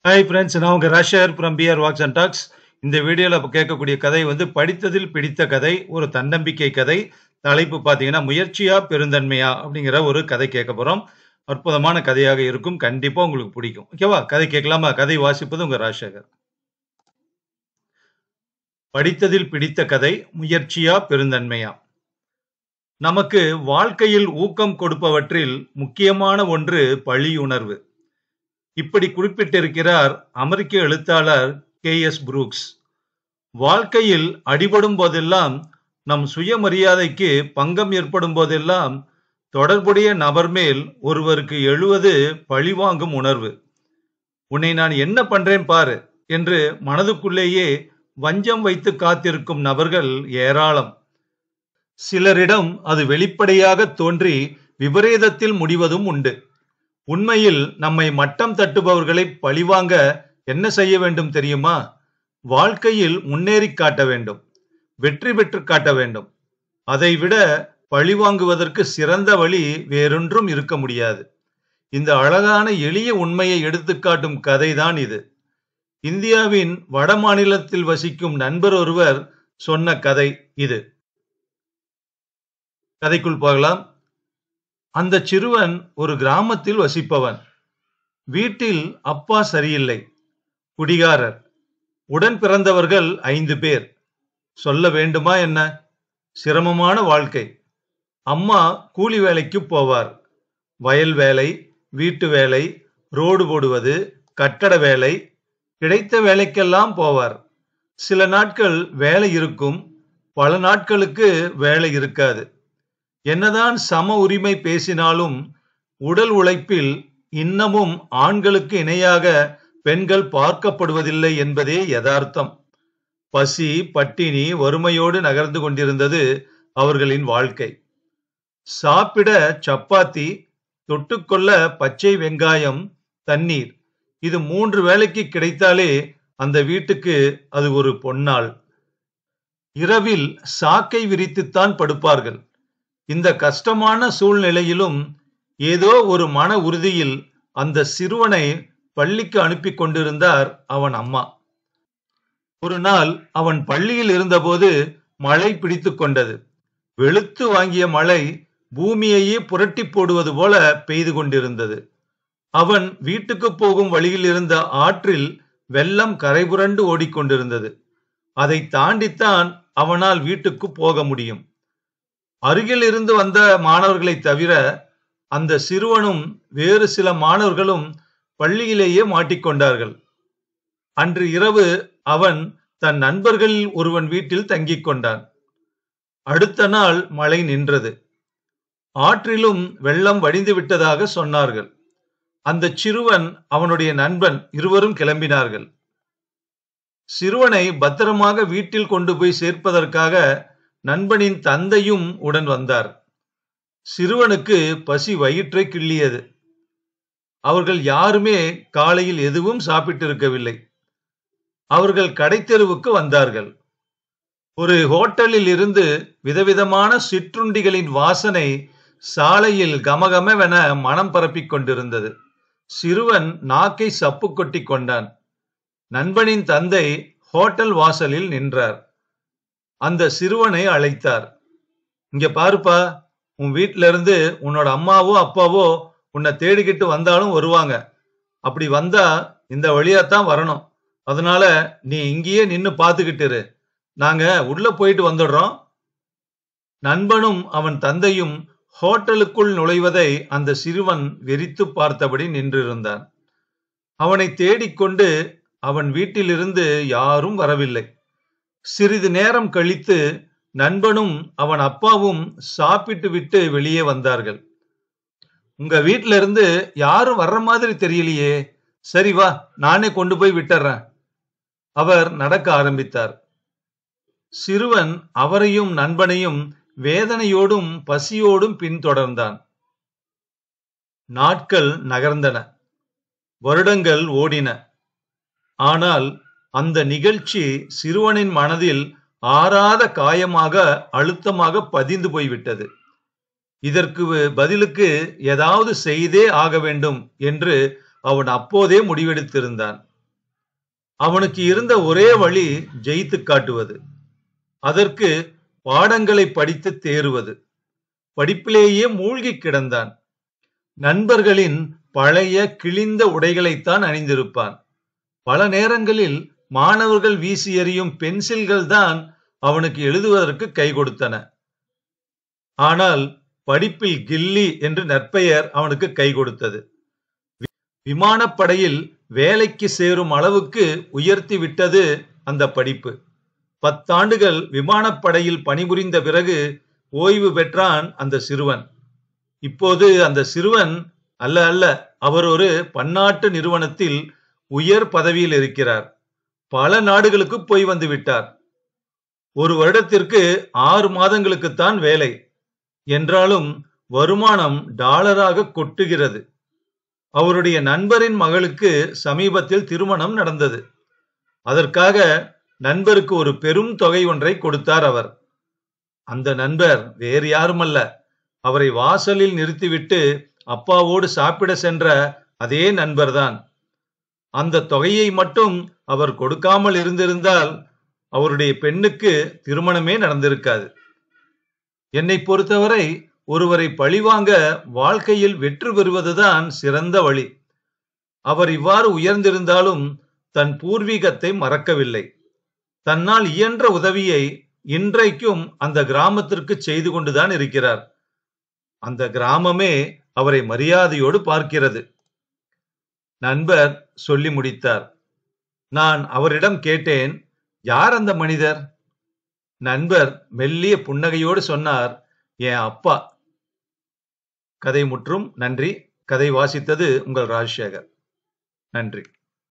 hi friends நான் உங்க ரஷர் from PR wax and docs இந்த வீடியோல இப்ப கேட்கக்கூடிய கதை வந்து படித்ததில் பிடித்த கதை ஒரு தன்னம்பிக்கை கதை தலைப்பு பார்த்தீங்கன்னா முயற்சியா பெருந்தன்மையா அப்படிங்கிற ஒரு கதை கேட்க போறோம் அற்புதமான கதையாக இருக்கும் கண்டிப்பா உங்களுக்கு பிடிக்கும் ஓகேவா கதை கேட்கலாமா கதை வாசிப்பது உங்க ராஜசேகர் படித்ததில் பிடித்த கதை முயற்சியா பெருந்தன்மையா நமக்கு வாழ்க்கையில் ஊக்கம் கொடுப்பவற்றில் முக்கியமான ஒன்று பழியுணர்வு இப்படி குறிப்பிட்டிருக்கிறார் அமெரிக்க எழுத்தாளர் கே எஸ் புரூக்ஸ் வாழ்க்கையில் அடிபடும் போதெல்லாம் நம் சுயமரியாதைக்கு பங்கம் ஏற்படும் போதெல்லாம் தொடர்புடைய நபர் மேல் ஒருவருக்கு எழுவது பழிவாங்கும் உணர்வு உன்னை நான் என்ன பண்றேன் பாரு என்று மனதுக்குள்ளேயே வஞ்சம் வைத்து காத்திருக்கும் நபர்கள் ஏராளம் சிலரிடம் அது வெளிப்படையாக தோன்றி விபரீதத்தில் முடிவதும் உண்டு உண்மையில் நம்மை மட்டம் தட்டுபவர்களை பழிவாங்க என்ன செய்ய வேண்டும் தெரியுமா வாழ்க்கையில் முன்னேறி காட்ட வேண்டும் வெற்றி பெற்று காட்ட வேண்டும் அதைவிட பழிவாங்குவதற்கு சிறந்த வழி வேறொன்றும் இருக்க முடியாது இந்த அழகான எளிய உண்மையை எடுத்துக்காட்டும் கதைதான் இது இந்தியாவின் வட மாநிலத்தில் வசிக்கும் நண்பர் ஒருவர் சொன்ன கதை இது கதைக்குள் போகலாம் அந்த சிறுவன் ஒரு கிராமத்தில் வசிப்பவன் வீட்டில் அப்பா சரியில்லை குடிகாரர் உடன் பிறந்தவர்கள் ஐந்து பேர் சொல்ல வேண்டுமா என்ன சிரமமான வாழ்க்கை அம்மா கூலி வேலைக்கு போவார் வயல் வேலை வீட்டு வேலை ரோடு போடுவது கட்டட வேலை கிடைத்த வேலைக்கெல்லாம் போவார் சில நாட்கள் வேலை இருக்கும் பல நாட்களுக்கு வேலை இருக்காது என்னதான் சம உரிமை பேசினாலும் உடல் உழைப்பில் இன்னமும் ஆண்களுக்கு இணையாக பெண்கள் பார்க்கப்படுவதில்லை என்பதே யதார்த்தம் பசி பட்டினி வறுமையோடு நகர்ந்து கொண்டிருந்தது அவர்களின் வாழ்க்கை சாப்பிட சப்பாத்தி தொட்டுக்கொள்ள பச்சை வெங்காயம் தண்ணீர் இது மூன்று வேளைக்கு கிடைத்தாலே அந்த வீட்டுக்கு அது ஒரு பொன்னாள் இரவில் சாக்கை விரித்துத்தான் படுப்பார்கள் இந்த கஷ்டமான சூழ்நிலையிலும் ஏதோ ஒரு மன உறுதியில் அந்த சிறுவனை பள்ளிக்கு அனுப்பி கொண்டிருந்தார் அவன் அம்மா ஒரு நாள் அவன் பள்ளியில் இருந்தபோது மழை பிடித்து கொண்டது வெளுத்து வாங்கிய மழை பூமியையே புரட்டி போடுவது போல பெய்து கொண்டிருந்தது அவன் வீட்டுக்கு போகும் வழியில் இருந்த ஆற்றில் வெள்ளம் கரைபுரண்டு ஓடிக்கொண்டிருந்தது அதை தாண்டித்தான் அவனால் வீட்டுக்கு போக முடியும் அருகில் இருந்து வந்த மாணவர்களை தவிர அந்த சிறுவனும் வேறு சில மாணவர்களும் பள்ளியிலேயே மாட்டிக்கொண்டார்கள் அன்று இரவு அவன் தன் நண்பர்களில் ஒருவன் வீட்டில் தங்கிக் கொண்டான் அடுத்த நாள் மழை நின்றது ஆற்றிலும் வெள்ளம் வடிந்து விட்டதாக சொன்னார்கள் அந்த சிறுவன் அவனுடைய நண்பன் இருவரும் கிளம்பினார்கள் சிறுவனை பத்திரமாக வீட்டில் கொண்டு போய் சேர்ப்பதற்காக நண்பனின் தந்தையும் உடன் வந்தார் சிறுவனுக்கு பசி வயிற்றை கிள்ளியது அவர்கள் யாருமே காலையில் எதுவும் சாப்பிட்டிருக்கவில்லை அவர்கள் கடைத்தெருவுக்கு வந்தார்கள் ஒரு ஹோட்டலில் இருந்து விதவிதமான சிற்றுண்டிகளின் வாசனை சாலையில் கமகமவென மனம் பரப்பிக் கொண்டிருந்தது சிறுவன் நாக்கை சப்பு கொட்டி கொண்டான் நண்பனின் தந்தை ஹோட்டல் வாசலில் நின்றார் அந்த சிறுவனை அழைத்தார் இங்க பாருப்பா உன் வீட்ல இருந்து உன்னோட அம்மாவோ அப்பாவோ உன்னை தேடிக்கிட்டு வந்தாலும் வருவாங்க அப்படி வந்தா இந்த வழியாத்தான் வரணும் அதனால நீ இங்கேயே நின்னு பாத்துக்கிட்டு இரு நாங்க உள்ள போயிட்டு வந்துடுறோம் நண்பனும் அவன் தந்தையும் ஹோட்டலுக்குள் நுழைவதை அந்த சிறுவன் வெறித்து பார்த்தபடி நின்றிருந்தான் அவனை தேடிக்கொண்டு அவன் வீட்டிலிருந்து யாரும் வரவில்லை சிறிது நேரம் கழித்து நண்பனும் அவன் அப்பாவும் சாப்பிட்டு விட்டு வெளியே வந்தார்கள் உங்க வீட்ல இருந்து யாரும் வர்ற மாதிரி தெரியலையே சரி வா நானே கொண்டு போய் விட்டுறேன் அவர் நடக்க ஆரம்பித்தார் சிறுவன் அவரையும் நண்பனையும் வேதனையோடும் பசியோடும் பின்தொடர்ந்தான் நாட்கள் நகர்ந்தன வருடங்கள் ஓடின ஆனால் அந்த நிகழ்ச்சி சிறுவனின் மனதில் ஆறாத காயமாக அழுத்தமாக பதிந்து போய்விட்டது இதற்கு பதிலுக்கு ஏதாவது செய்தே ஆக வேண்டும் என்று அவன் அப்போதே முடிவெடுத்திருந்தான் அவனுக்கு இருந்த ஒரே வழி ஜெயித்து காட்டுவது அதற்கு பாடங்களை படித்து தேறுவது படிப்பிலேயே மூழ்கி கிடந்தான் நண்பர்களின் பழைய கிழிந்த உடைகளைத்தான் அணிந்திருப்பான் பல நேரங்களில் மாணவர்கள் வீசி எறியும் பென்சில்கள் தான் அவனுக்கு எழுதுவதற்கு கை கொடுத்தன ஆனால் படிப்பில் கில்லி என்று நற்பெயர் அவனுக்கு கை கொடுத்தது விமானப்படையில் வேலைக்கு சேரும் அளவுக்கு உயர்த்தி விட்டது அந்த படிப்பு பத்தாண்டுகள் விமானப்படையில் பணிபுரிந்த பிறகு ஓய்வு பெற்றான் அந்த சிறுவன் இப்போது அந்த சிறுவன் அல்ல அல்ல அவர் ஒரு பன்னாட்டு நிறுவனத்தில் உயர் பதவியில் இருக்கிறார் பல நாடுகளுக்கு போய் வந்து விட்டார் ஒரு வருடத்திற்கு ஆறு மாதங்களுக்குத்தான் வேலை என்றாலும் வருமானம் டாலராக கொட்டுகிறது அவருடைய நண்பரின் மகளுக்கு சமீபத்தில் திருமணம் நடந்தது அதற்காக நண்பருக்கு ஒரு பெரும் தொகை ஒன்றை கொடுத்தார் அவர் அந்த நண்பர் வேறு யாருமல்ல அவரை வாசலில் நிறுத்திவிட்டு அப்பாவோடு சாப்பிட சென்ற அதே நண்பர்தான் அந்த தொகையை மட்டும் அவர் கொடுக்காமல் இருந்திருந்தால் அவருடைய பெண்ணுக்கு திருமணமே நடந்திருக்காது என்னை பொறுத்தவரை ஒருவரை பழிவாங்க வாழ்க்கையில் வெற்றி பெறுவதுதான் சிறந்த வழி அவர் இவ்வாறு உயர்ந்திருந்தாலும் தன் பூர்வீகத்தை மறக்கவில்லை தன்னால் இயன்ற உதவியை இன்றைக்கும் அந்த கிராமத்திற்கு செய்து கொண்டுதான் இருக்கிறார் அந்த கிராமமே அவரை மரியாதையோடு பார்க்கிறது நண்பர் சொல்லி முடித்தார் நான் அவரிடம் கேட்டேன் யார் அந்த மனிதர் நண்பர் மெல்லிய புன்னகையோடு சொன்னார் என் அப்பா கதை முற்றும் நன்றி கதை வாசித்தது உங்கள் ராஜசேகர் நன்றி